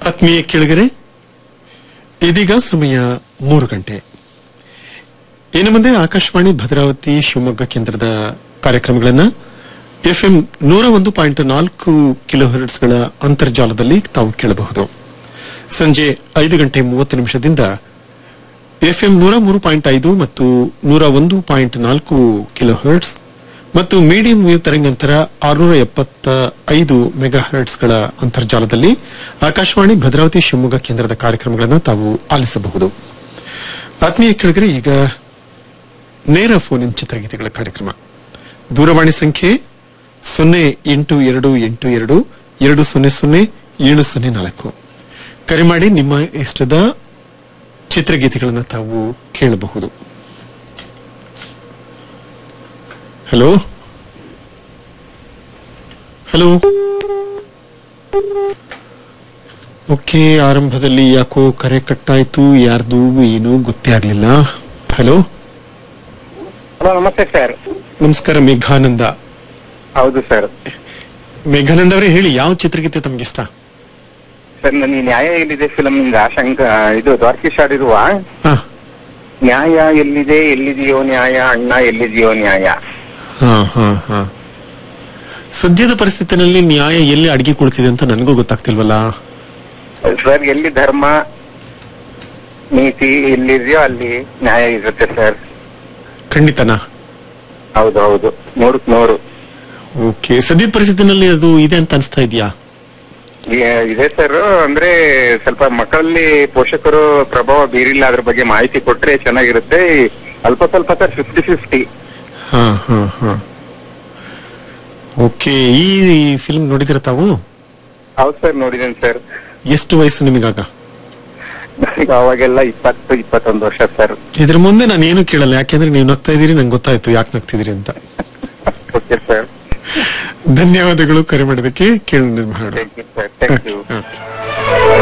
ಆತ್ಮೀಯ ಕೇಳಿಗರೆ ಇದೀಗ ಸಮಯ ಮೂರು ಗಂಟೆ ಇನ್ನು ಮುಂದೆ ಆಕಾಶವಾಣಿ ಭದ್ರಾವತಿ ಶಿವಮೊಗ್ಗ ಕೇಂದ್ರದ ಕಾರ್ಯಕ್ರಮಗಳನ್ನು ಎಫ್ಎಂ ನೂರ ಒಂದು ಪಾಯಿಂಟ್ ನಾಲ್ಕು ಕಿಲೋ ಹರ್ಟ್ಸ್ಗಳ ಅಂತರ್ಜಾಲದಲ್ಲಿ ತಾವು ಕೇಳಬಹುದು ಸಂಜೆ ಐದು ಗಂಟೆ ಮೂವತ್ತು ನಿಮಿಷದಿಂದ ಎಫ್ಎಂ ನೂರ ಮೂರು ಪಾಯಿಂಟ್ ಐದು ಮತ್ತು ನೂರ ಒಂದು ಪಾಯಿಂಟ್ ನಾಲ್ಕು ಕಿಲೋ ಹರ್ಟ್ಸ್ ಮತ್ತು ಮೀಡಿಯಂ ವೇವ್ ತರಂಗಾಂತರ ಆರುನೂರ ಎಪ್ಪತ್ತ ಐದು ಮೆಗಾ ಹರ್ಟ್ಸ್ಗಳ ಅಂತರ್ಜಾಲದಲ್ಲಿ ಆಕಾಶವಾಣಿ ಭದ್ರಾವತಿ ಶಿವಮೊಗ್ಗ ಕೇಂದ್ರದ ಕಾರ್ಯಕ್ರಮಗಳನ್ನು ತಾವು ಆಲಿಸಬಹುದು ಆತ್ಮೀಯ ಕೆಳಗರೆ ಈಗ ನೇರ ಫೋನ್ ಇನ್ ಚಿತ್ರಗೀತೆಗಳ ಕಾರ್ಯಕ್ರಮ ದೂರವಾಣಿ ಸಂಖ್ಯೆ ಸೊನ್ನೆ ಎಂಟು ಎರಡು ಎಂಟು ಎರಡು ಎರಡು ಸೊನ್ನೆ ಸೊನ್ನೆ ಏಳು ಸೊನ್ನೆ ನಾಲ್ಕು ಕರೆ ಮಾಡಿ ನಿಮ್ಮ ಇಷ್ಟದ ಚಿತ್ರಗೀತೆಗಳನ್ನು ತಾವು ಕೇಳಬಹುದು ಹಲೋ ಹಲೋ ಓಕೆ ಆರಂಭದಲ್ಲಿ ಯಾಕೋ ಕರೆ ಕಟ್ಟಾಯ್ತು ಯಾರ್ದು ಏನೂ ಗೊತ್ತೇ ಆಗ್ಲಿಲ್ಲ ಹಲೋ ಹಲೋ ನಮಸ್ತೆ ಸರ್ ನಮಸ್ಕಾರ ಮೇಘಾನಂದ ಹೌದು ಸರ್ ಮೇಘಾನಂದ ಅವರೇ ಹೇಳಿ ಯಾವ ಚಿತ್ರಗೀತೆ ತಮ್ಗೆ ಇಷ್ಟ ಸರ್ ನನಗೆ ನ್ಯಾಯ ಎಲ್ಲಿದೆ ಫಿಲಮ್ ಇಂದ ಶಂಕ ಇದು ದ್ವಾರಕೀಶ್ ಆಡಿರುವ ಹಾ ನ್ಯಾಯ ಎಲ್ಲಿದೆ ಎಲ್ಲಿದೆಯೋ ನ್ಯಾಯ ಅಣ್ಣ ಎಲ್ಲಿದೆಯೋ ನ್ಯಾಯ ಹಾ ಹಾ ಹಾ ಸದ್ಯದ ಪರಿಸ್ಥಿತಿನಲ್ಲಿ ನ್ಯಾಯ ಎಲ್ಲಿ ಅಡಿಗೆ ಕುಳಿತಿದೆ ಅಂತ ನನಗೂ ಗೊತ್ತಾಗ್ತಿಲ್ವಲ್ಲ ಸರ್ ಎಲ್ಲಿ ಧರ್ಮ ನೀತಿ ಎಲ್ಲಿದೆಯೋ ಅಲ್ಲಿ ನ್ಯಾಯ ಇರುತ್ತೆ ಸರ್ ಖಂಡಿತನಾ ಹೌದು ಹೌದು ನೂರಕ್ ನೂರು ಓಕೆ ಸದ್ಯದ ಪರಿಸ್ಥಿತಿನಲ್ಲಿ ಅದು ಇದೆ ಅಂತ ಅನಿಸ್ತಾ ಇದೆಯಾ ಈ- ಇದೆ ಸರ್ ಅಂದ್ರೆ ಸ್ವಲ್ಪ ಮಕ್ಕಳಲ್ಲಿ ಪೋಷಕರು ಪ್ರಭಾವ ಬೀರಿಲ್ಲ ಅದ್ರ ಬಗ್ಗೆ ಮಾಹಿತಿ ಕೊಟ್ರೆ ಚೆನ್ನಾಗಿರುತ್ತೆ ಅಲ್ಪ ಸ್ವಲ್ಪ ಸರ್ ಫಿಫ್ಟಿ ಫಿಫ್ಟಿ ಹಾ ಹಾ ಹಾ ಓಕೆ ಈ ಫಿಲ್ಮ್ ನೋಡಿದಿರ ತಾವು ಹೌದು ಸರ್ ನೋಡಿದ್ದೇನೆ ಸರ್ ಎಷ್ಟು ವಯಸ್ಸು ನಿಮಗಾಗ ಈಗ ಅವಾಗೆಲ್ಲ ಇಪ್ಪತ್ತು ಇಪ್ಪತ್ತೊಂದು ವರ್ಷ ಸರ್ ಇದ್ರ ಮುಂದೆ ನಾನು ಏನು ಕೇಳಲ್ಲ ಯಾಕೆಂದ್ರೆ ನೀವು ನಗ್ತಾ ಇದೀರಿ ನಂಗೆ ಗೊತ್ತಾಯ್ತು ಯಾಕೆ ನಗ್ತಿದ್ದೀರಿ ಅಂತ ಓಕೆ ಸರ್ ಧನ್ಯವಾದಗಳು ಕರೆ ಮಾಡೋದಕ್ಕೆ ಕೇಳಿ ನಿಮ್ಮ ಹಾಡು thank you sir thank you okay.